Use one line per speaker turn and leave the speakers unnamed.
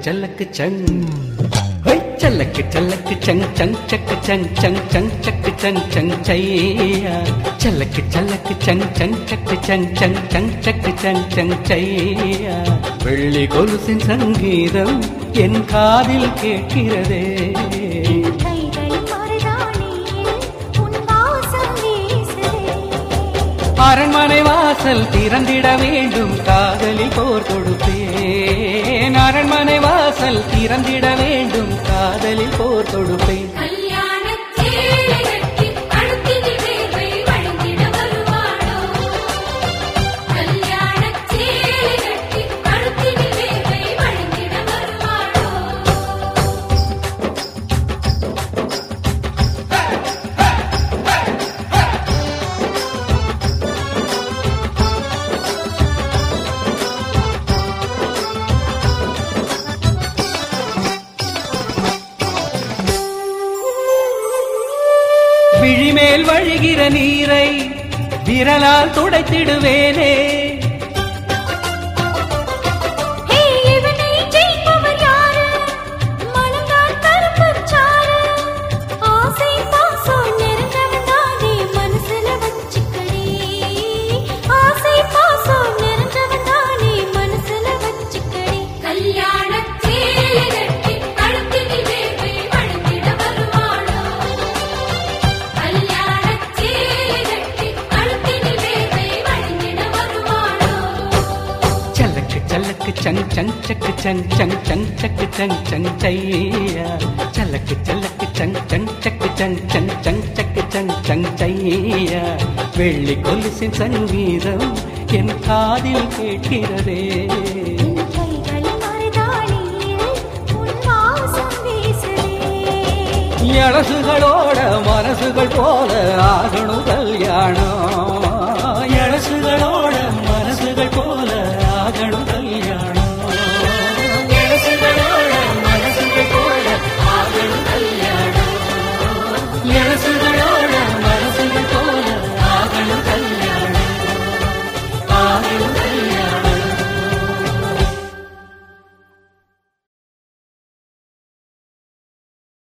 சல்லக்கு சங் ஹொய் சல்லக்கு சல்லக்கு சங் சங் சக்கு சங் சங் சங் சக்கு சங் சங் சையா சல்லக்கு சல்லக்கு சங் சங் சக்கு சங் சங் சங் சக்கு சங் சங் சையா வெள்ளி கொலுசின் சங்கீதம் என் காதில் கேட்கிறதே
கைகளின் மருதாணியில் உன் வாசம் வீசுதே
அரண்மனை வாசல் திறந்திட வேண்டும் காதலில் போர் தொடுப்பேன் அரண்மனை வாசல் திறந்திட வேண்டும் காதலில் போர் தொடுப்பேன்
கல்யாணச் சேலை கட்டி கழுத்தினில் வேர்வை வழிந்திட வருவாளோ கல்யாணச் சேலை கட்டி கழுத்தினில் வேர்வை வழிந்திட வருவாளோ
விழிமேல் வழிகிற நீரை விரலால் துடைத்திடுவேனே
ஹே இவனை ஜெயிப்பவர் யாரு மனம்தான் கருப்புச் சாறு ஆசை பாசம் நிறைஞ்சவன் தானே மனசுல வச்சுக்கடி ஆசை பாசம் நிறைஞ்சவன் தானே மனசுல வச்சுக்கடி
கல்யாணச் சேலை கட்டி கழுத்தினில் வேர்வை வழிந்திட வருவாளோ கல்யாணச் சேலை கட்டி கழுத்தினில் வேர்வை வழிந்திட வருவாளோ
சல்லக்கு சல்லக்கு சங் சங் சக்கு சங் சங் சங் சக்கு சங் சங் சையா சல்லக்கு சல்லக்கு சங் சங் சக்கு சங் சங் சங் சக்கு சங் சங் சையா வெள்ளி கொலுசின் சங்கீதம் என் காதில் கேட்கிறதே
என் கைகளின் மருதாணியில் உன் வாசம் வீசுதே
எழசுகளோட மனசுகள் போல ஆகணும் கல்யாணம் எழசுகளோட மனசுகள் போல ஆகணும் கல்யாணம்